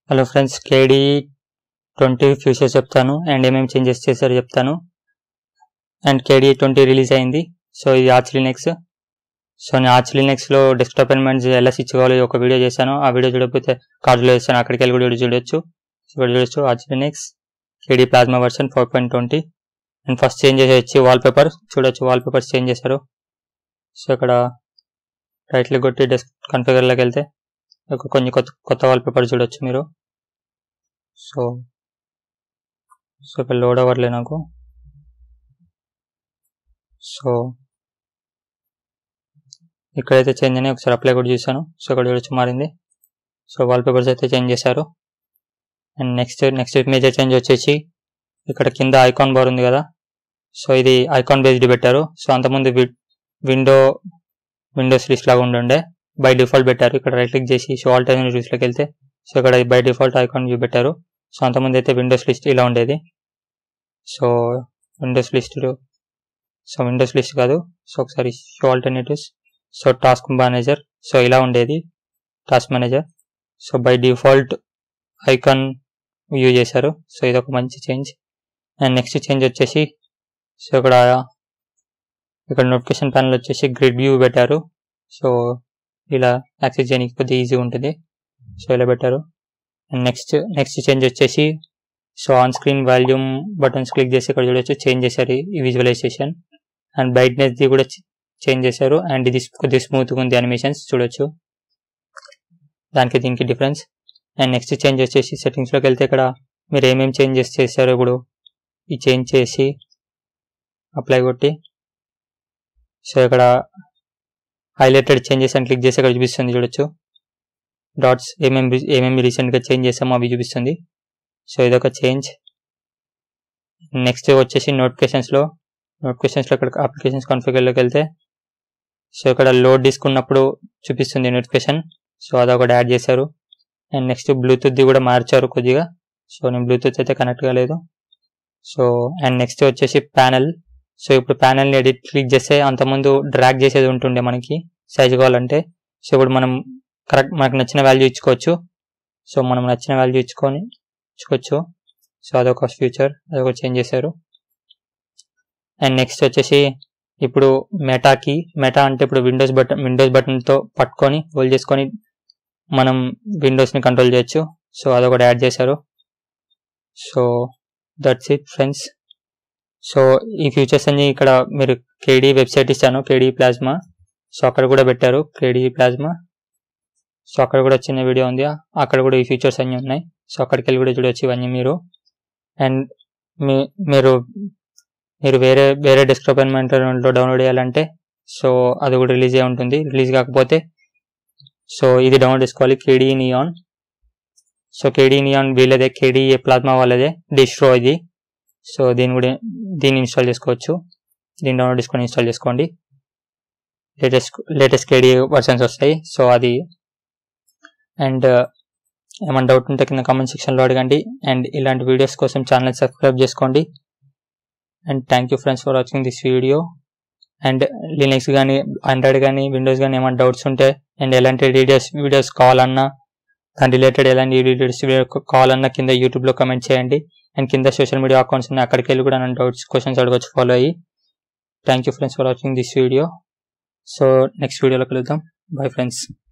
hello friends KDE twenty features చెప్తాను and ఏమేమి changes చేశారో చెప్తాను అండ్ కేడీ ట్వంటీ రిలీజ్ అయింది సో ఇది ఆర్చ్ లినెక్స్ సో నేను ఆర్చ్ లినెక్స్లో డెస్క్టాప్ ఎలిమెంట్స్ ఎలా స్విచ్ కావాలి ఒక వీడియో చేశాను ఆ వీడియో చూడకపోతే కార్డులో చేస్తాను అక్కడికి వెళ్ళి కూడా చూడొచ్చు ఇక్కడ చూడొచ్చు Arch Linux KDE plasma version four point twenty and first change చేసి వచ్చి వాల్ పేపర్ చూడొచ్చు వాల్ పేపర్స్ చేంజ్ చేశారు సో ఇక్కడ రైట్లు కొట్టి డెస్క్ కన్ఫిగర్లోకి వెళ్తే ఒక కొన్ని కొత్త కొత్త వాల్ పేపర్ చూడొచ్చు మీరు సో సో ఇక్కడ లోడ్ అవ్వట్లే నాకు సో ఇక్కడైతే చేంజ్ అని ఒకసారి అప్లై కూడా చూసాను సో ఇక్కడ చూడొచ్చు మారింది సో వాల్ పేపర్స్ అయితే చేంజ్ చేశారు and next next major change వచ్చేసి ఇక్కడ కింద ఐకాన్ బార్ ఉంది కదా సో ఇది ఐకాన్ బేస్డ్ పెట్టారు సో అంతకుముందు విండో విండోస్ లిస్ట్ లాగా ఉండుండే బై డిఫాల్ట్ పెట్టారు ఇక్కడ రైట్ క్లిక్ చేసి షో ఆల్టర్నేటివ్స్లోకి వెళ్తే సో ఇక్కడ బై డిఫాల్ట్ ఐకాన్ వ్యూ పెట్టారు సో అంతకుముందు అయితే విండోస్ లిస్ట్ ఇలా ఉండేది so windows list so windows list కాదు సో ఒకసారి show alternatives so task manager so ఇలా ఉండేది task manager so by default icon view చేశారు సో ఇది ఒక మంచి చేంజ్ అండ్ నెక్స్ట్ చేంజ్ వచ్చేసి సో ఇక్కడ ఇక్కడ నోటిఫికేషన్ ప్యానల్ వచ్చేసి గ్రిడ్ వ్యూ పెట్టారు సో ఇలా యాక్సెస్ చేయడానికి కొద్దిగా ఈజీ ఉంటుంది సో ఇలా పెట్టారు అండ్ నెక్స్ట్ నెక్స్ట్ చేంజ్ వచ్చేసి so on screen volume buttons click చేసి ఇక్కడ చూడొచ్చు చేంజ్ చేశారు ఈ విజువలైజేషన్ అండ్ బ్రైట్నెస్ ది కూడా చేంజ్ చేశారు అండ్ ఇది కొద్దిగా స్మూత్గా ఉంది అనిమేషన్స్ చూడొచ్చు దానికి దీనికి డిఫరెన్స్ అండ్ నెక్స్ట్ చేంజ్ వచ్చేసి సెట్టింగ్స్లోకి వెళ్తే ఇక్కడ మీరు ఏమేమి చేంజెస్ చేశారో ఇప్పుడు ఈ చేంజ్ చేసి అప్లై కొట్టి సో ఇక్కడ హైలైటెడ్ చేంజెస్ అని క్లిక్ చేసి ఇక్కడ చూపిస్తుంది చూడొచ్చు డాట్స్ ఏమేమి ఏమేమి రీసెంట్గా చేంజ్ చేసామో అవి చూపిస్తుంది సో ఇదొక చేంజ్ నెక్స్ట్ వచ్చేసి నోటిఫికేషన్స్లో నోటిఫికేషన్స్లో ఇక్కడ అప్లికేషన్స్ కాన్ఫిగర్లోకి వెళ్తే సో ఇక్కడ లోడ్ తీసుకున్నప్పుడు చూపిస్తుంది నోటిఫికేషన్ సో అదొకటి యాడ్ చేశారు అండ్ నెక్స్ట్ బ్లూటూత్ది కూడా మార్చారు కొద్దిగా సో నేను బ్లూటూత్ అయితే కనెక్ట్ కాలేదు సో అండ్ నెక్స్ట్ వచ్చేసి ప్యానల్ సో ఇప్పుడు ప్యానల్ని ఎడిట్ క్లిక్ చేస్తే అంతకుముందు డ్రాగ్ చేసేది ఉంటుండే మనకి సైజ్ కావాలంటే సో ఇప్పుడు మనం కరెక్ట్ మనకు నచ్చిన వాల్యూ ఇచ్చుకోవచ్చు సో మనం నచ్చిన వాల్యూ ఇచ్చుకొని ఇచ్చుకోవచ్చు సో అదొక ఫ్యూచర్ అదొక చేంజ్ చేశారు అండ్ నెక్స్ట్ వచ్చేసి ఇప్పుడు మెటాకి మెటా అంటే ఇప్పుడు విండోస్ బటన్ విండోస్ బటన్తో పట్టుకొని హోల్డ్ చేసుకొని మనం విండోస్ని కంట్రోల్ చేయొచ్చు సో అదొకటి యాడ్ చేశారు so that's it friends so ఈ ఫీచర్స్ అన్ని ఇక్కడ మీరు కేడీ వెబ్సైట్ ఇస్తాను కేడీ ప్లాజ్మా సో అక్కడ కూడా పెట్టారు కేడీ ప్లాజ్మా సో అక్కడ కూడా చిన్న వీడియో ఉంది అక్కడ కూడా ఈ ఫీచర్స్ అన్నీ ఉన్నాయి సో అక్కడికి వెళ్ళి కూడా చూడవచ్చు ఇవన్నీ మీరు అండ్ మీ మీరు మీరు వేరే వేరే డెస్క్టాప్ ఎన్మెంట్లో డౌన్లోడ్ చేయాలంటే సో అది కూడా రిలీజ్ అయి ఉంటుంది రిలీజ్ కాకపోతే సో ఇది డౌన్లోడ్ చేసుకోవాలి KDE neon so KDE neon వీళ్ళదే కేడీ ప్లాజ్మా వాళ్ళదే డిస్ట్రో ఇది సో దీన్ని కూడా దీన్ని ఇన్స్టాల్ చేసుకోవచ్చు దీన్ని డౌన్లోడ్ చేసుకొని ఇన్స్టాల్ చేసుకోండి లేటెస్ట్ లేటెస్ట్ కేడీ వర్షన్స్ వస్తాయి సో అది అండ్ ఏమైనా డౌట్ ఉంటే కింద కామెంట్ సెక్షన్లో అడగండి అండ్ ఇలాంటి వీడియోస్ కోసం ఛానల్ సబ్స్క్రైబ్ చేసుకోండి and thank you friends for watching this video and Linux కానీ ఆండ్రాయిడ్ కానీ విండోస్ కానీ ఏమైనా డౌట్స్ ఉంటే అండ్ ఎలాంటి వీడియోస్ వీడియోస్ కావాలన్నా దాని రిలేటెడ్ ఎలాంటి వీడియోస్ కావాలన్నా కింద యూట్యూబ్లో కమెంట్ చేయండి అండ్ కింద సోషల్ మీడియా అకౌంట్స్ ఉన్నాయి అక్కడికి వెళ్ళి కూడా నన్ను డౌట్స్ క్వశ్చన్స్ అడగచ్చు ఫాలో అయ్యి thank you friends for watching this video so next వీడియోలో కలుద్దాం బై ఫ్రెండ్స్